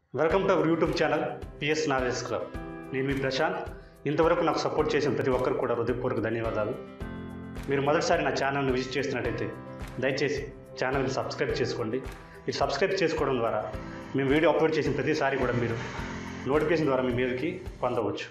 welcome to our YouTube channel PS knowledge club నేను మీ ప్రశాంత్ ఇంతవరకు నాకు సపోర్ట్ చేసిన ప్రతి ఒక్కరు కూడా హృదయపూర్వక ధన్యవాదాలు మీరు మొదటిసారి నా ఛానల్ని విజిట్ చేస్తున్నట్టయితే దయచేసి ఛానల్ని సబ్స్క్రైబ్ చేసుకోండి మీరు సబ్స్క్రైబ్ చేసుకోవడం ద్వారా మేము వీడియో అప్లోడ్ చేసిన ప్రతిసారి కూడా మీరు నోటిఫికేషన్ ద్వారా మీ మీదకి పొందవచ్చు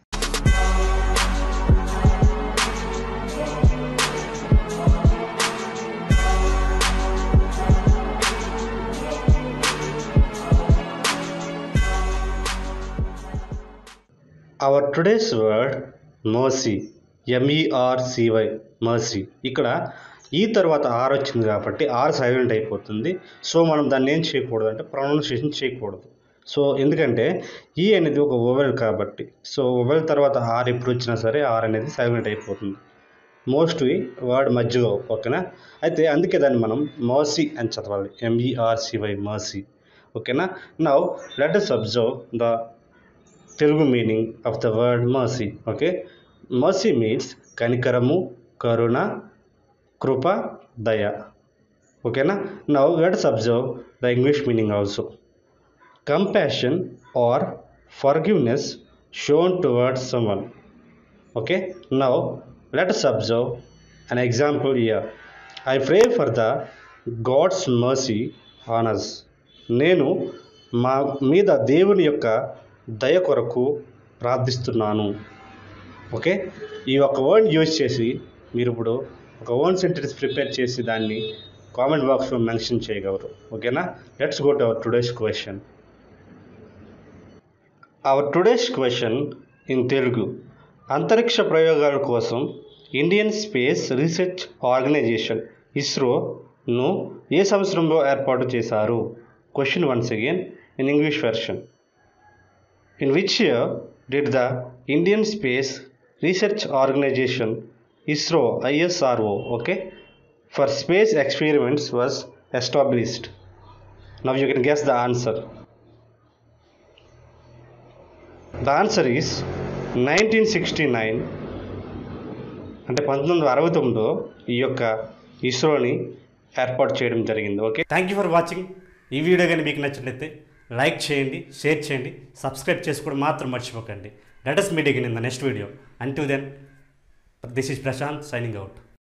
our today's word mercy M E R C Y mercy ఇక్కడ ఈ తర్వాత ఆర్ వచ్చింది కాబట్టి ఆర్ సైలెంట్ అయిపోతుంది సో మనం దాన్ని ఏం చేయకూడదు అంటే ప్రొనౌన్సియేషన్ చేయకూడదు సో ఎందుకంటే ఈ అనేది ఒక ఓవెల్ కాబట్టి సో ఓవెల్ తర్వాత ఆర్ ఎప్పుడు వచ్చినా సరే ఆర్ అనేది సైలెంట్ అయిపోతుంది మోస్ట్లీ వర్డ్ మధ్యలో ఓకేనా అయితే అందుకే దాన్ని మనం మర్సీ అని చదవాలి ఎంఈఆర్సివై మర్సీ ఓకేనా now let us observe the Telugu meaning of the word mercy okay mercy means కనికరము కరుణ కృప దయ ఓకేనా now let's observe the English meaning also compassion or forgiveness shown towards someone okay now let us observe an example here i pray for the god's mercy on us నేను మా మీద దేవుని యొక్క దయ కొరకు ప్రార్థిస్తున్నాను ఓకే ఈ ఒక వర్డ్ యూజ్ చేసి మీరు ఇప్పుడు ఒక ఓన్ సెంటెన్స్ ప్రిపేర్ చేసి దాన్ని కామెంట్ బాక్స్లో మెన్షన్ చేయగలరు ఓకేనా let's go to our today's question our today's question in Telugu అంతరిక్ష ప్రయోగాల కోసం ఇండియన్ స్పేస్ రీసెర్చ్ ఆర్గనైజేషన్ ఇస్రోను ఏ సంవత్సరంలో ఏర్పాటు చేశారు question once again in English version in which year did the Indian space research organisation ISRO I S R O okay for space experiments was established now you can guess the answer the answer is nineteen sixty nine అంటే పంతొమ్మిది వందల అరవై తొమ్మిదిలో ఈ యొక్క ఇస్రోని ఏర్పాటు చేయడం జరిగింది okay thank you for watching ఈ వీడియో కానీ మీకు నచ్చినట్లయితే లైక్ చేయండి షేర్ చేయండి సబ్స్క్రైబ్ చేసుకోవడం మాత్రం మర్చిపోకండి let us meet again in the next video అంటూ then this is Prashanth signing out